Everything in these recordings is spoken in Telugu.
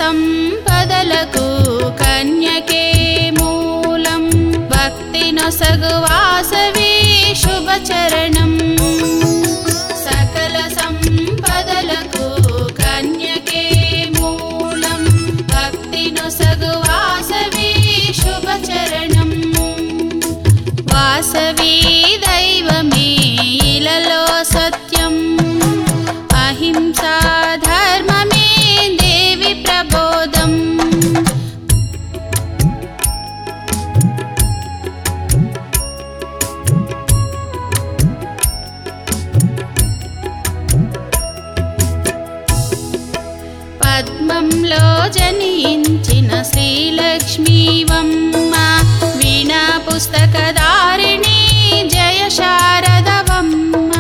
సంపదలకు కన్యకే మూలం భక్తి నొసగు వాసవి శుభచరణం సకల సంపదలకు కన్యకే మూలం భక్తి నొసగు వాసవి శుభచరణం వాసవి దైవమే ఇలలో సత్యం అహింసా ధర్మమే దేవి ప్రబోధం పద్మంలో జనించిన శ్రీలక్ష్మీవమ్మ వీణా పుస్తకధారిణి జయ శారదవమ్మ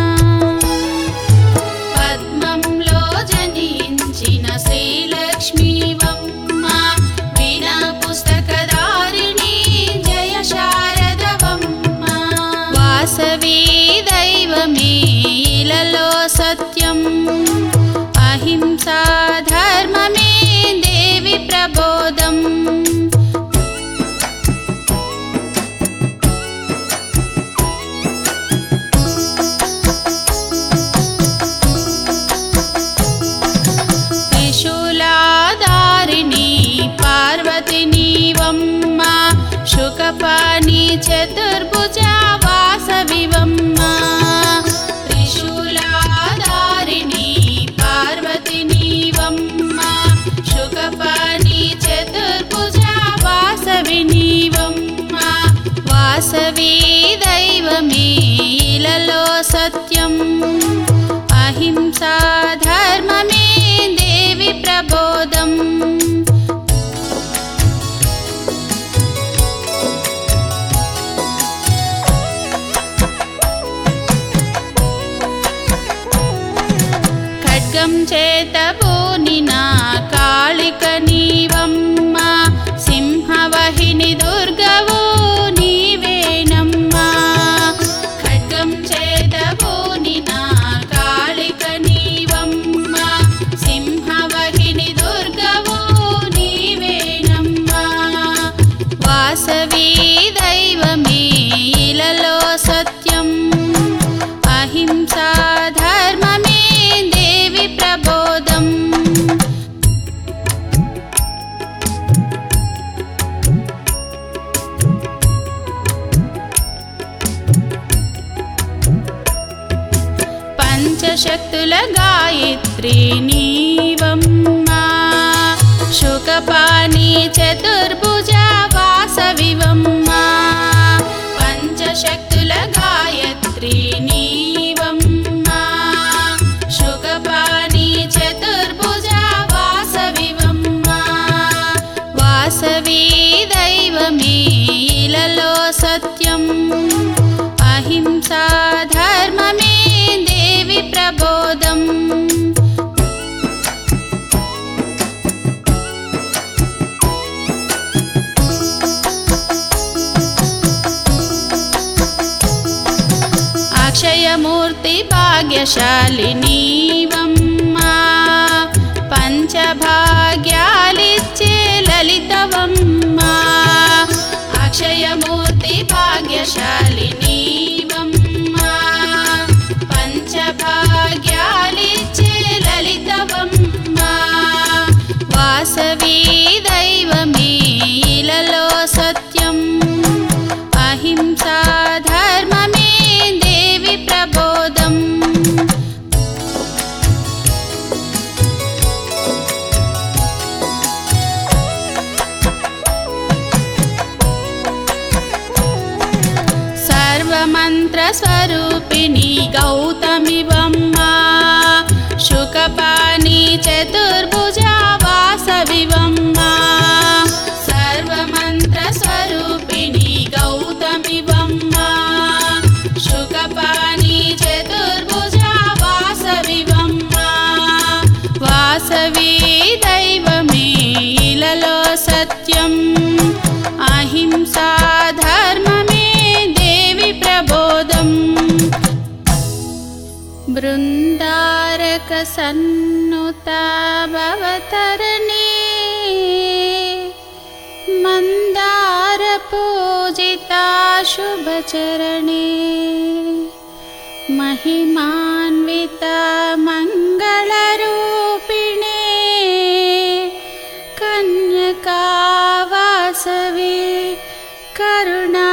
పద్మంలో జనించిన శ్రీలక్ష్మీవమ్మ వీణా పుస్తకధారిణి జయ శారదవమ్మ వాసవి దైవమే ఇలలో సత్యం అహింసా ధర్మమే దేవి ప్రబోధం త్రిశూలాధారిణి పార్వతిని వమ్మ శుకపాణి చతుర్భుజ వాసవివమ్మ త్రిశూలాధారిణి పార్వతిని వమ్మ శుకపాణి చతుర్భుజ వాసవిని వమ్మ వాసవి దైవమే ఇలలో సత్యం అహింసా ధర్మమే దేవి ప్రబోధం ఖడ్గం చేత బోనిన కాళిక నీవమ్మ సింహవహిని దుర్గవు నీవేనమ్మా ఖడ్గం చేత బోనిన కాళిక నీవమ్మ సింహవహిని దుర్గవు నీవేనమ్మా వాసవి దైవమే ఇలలో సత్యం అహింసా ధర్మమే దేవి ప్రబోధం పంచశక్తుల గాయత్రి నీవమ్మా శుకపాణి చతుర్భుజ వాసవివమ్మా పంచశక్తుల గాయత్రి నీవమ్మా శుకపాణి చతుర్భుజ వాసవివమ్మా వాసవి దైవమే ఇలలో సత్యం అహింసా ధర్మమే దేవి ప్రబోధం అక్షయమూర్తి భాగ్యశాలినీవమ్మా పంచభాగ్యాలిచ్చే లలితవమ్మా అక్షయమూర్తి భాగ్యశాలినీవమ్మా పంచభాగ్యాలిచ్చే లలితవమ్మా వాసవి దైవమే ఇలలో సత్యం అహింసా ధర్మమే దేవి ప్రబోధం సర్వమంత్రస్వరూపిణి గౌతమివమ్మా శుకపాణి చతుర్భుజ వాసవివమ్మా సర్వమంత్రస్వరూపిణి గౌతమివమ్మా శుకపాణి చతుర్భుజ వాసవివమ్మా వాసవి దైవమే ఇలలో సత్యం అహింసా ధర్మమే దేవి ప్రబోధం బృందారక సన్నుత భవతరణి शुभचरणे महिमान्विता मङ्गलरूपिणे कन्यका वासवे करुणा